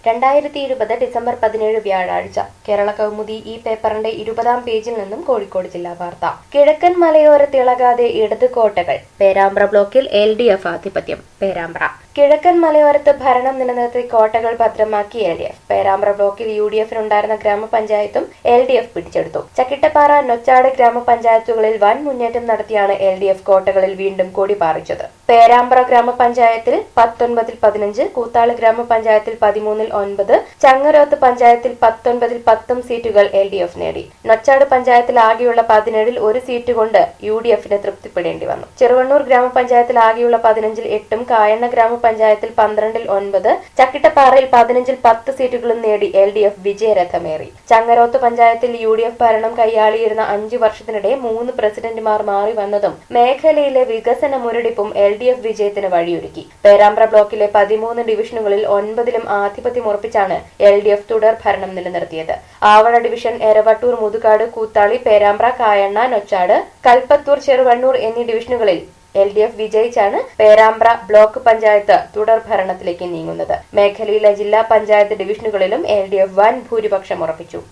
രണ്ടായിരത്തി ഇരുപത് ഡിസംബർ പതിനേഴ് വ്യാഴാഴ്ച കേരള കൗമുദി ഈ പേപ്പറിന്റെ ഇരുപതാം പേജിൽ നിന്നും കോഴിക്കോട് ജില്ലാ വാർത്ത കിഴക്കൻ മലയോരത്ത് ഇളകാതെ ഇടത് കോട്ടകൾ പേരാമ്പ്ര ബ്ലോക്കിൽ എൽ ഡി എഫ് ആധിപത്യം പേരാമ്പ്ര കിഴക്കൻ മലയോരത്ത് ഭരണം നിലനിർത്തി കോട്ടകൾ ഭദ്രമാക്കി എൽ ഡി എഫ് പേരാമ്പ്ര ബ്ലോക്കിൽ യു ഡി എഫിനുണ്ടായിരുന്ന ഗ്രാമപഞ്ചായത്തും എൽ ഡി എഫ് പിടിച്ചെടുത്തു ചക്കിട്ടപ്പാറ നൊച്ചാട് ഗ്രാമപഞ്ചായത്തുകളിൽ വൻ മുന്നേറ്റം നടത്തിയാണ് എൽ ഡി എഫ് കോട്ടകളിൽ വീണ്ടും കൊടി പാറിച്ചത് പേരാമ്പ്ര ഗ്രാമപഞ്ചായത്തിൽ പത്തൊൻപതിൽ പതിനഞ്ച് കൂത്താളി ഗ്രാമപഞ്ചായത്തിൽ പതിമൂന്നിൽ ഒൻപത് ചങ്ങരോത്ത് പഞ്ചായത്തിൽ പത്തൊൻപതിൽ പത്തും സീറ്റുകൾ എൽ ഡി എഫ് നേടി നൊച്ചാട് പഞ്ചായത്തിൽ ആകെയുള്ള പതിനേഴിൽ ഒരു സീറ്റ് കൊണ്ട് യു ഡി എഫിന് തൃപ്തിപ്പെടേണ്ടി വന്നു ചെറുവണ്ണൂർ ഗ്രാമപഞ്ചായത്തിൽ ആകെയുള്ള പതിനഞ്ചിൽ എട്ടും കായണ്ണ ഗ്രാമപഞ്ചായത്തിൽ പന്ത്രണ്ടിൽ ഒൻപത് ചക്കിട്ടപ്പാറയിൽ പതിനഞ്ചിൽ പത്ത് സീറ്റുകളും നേടി എൽ ഡി എഫ് വിജയരഥമേറി ചങ്ങരോത്ത് പഞ്ചായത്തിൽ യു ഡി എഫ് ഭരണം കൈയാളിയിരുന്ന അഞ്ചു വർഷത്തിനിടെ മൂന്ന് പ്രസിഡന്റുമാർ മാറി വന്നതും മേഖലയിലെ വികസന മുരടിപ്പും എൽ ഡി എഫ് വിജയത്തിന് വഴിയൊരുക്കി പേരാമ്പ്ര ബ്ലോക്കിലെ പതിമൂന്ന് ഡിവിഷനുകളിൽ ഒൻപതിലും ആധിപത്യം ഉറപ്പിച്ചാണ് എൽ ഡി എഫ് തുടർ ഭരണം നിലനിർത്തിയത് ആവണ ഡിവിഷൻ എരവട്ടൂർ മുതുകാട് കൂത്താളി പേരാമ്പ്ര കായണ്ണ നൊച്ചാട് കൽപ്പത്തൂർ ചെറുവണ്ണൂർ എന്നീ ഡിവിഷനുകളിൽ എൽ ഡി എഫ് വിജയിച്ചാണ് പേരാമ്പ്ര ബ്ലോക്ക് പഞ്ചായത്ത് തുടർ ഭരണത്തിലേക്ക് നീങ്ങുന്നത് മേഖലയിലെ ജില്ലാ പഞ്ചായത്ത് ഡിവിഷനുകളിലും എൽ ഡി എഫ് വൻ ഭൂരിപക്ഷം ഉറപ്പിച്ചു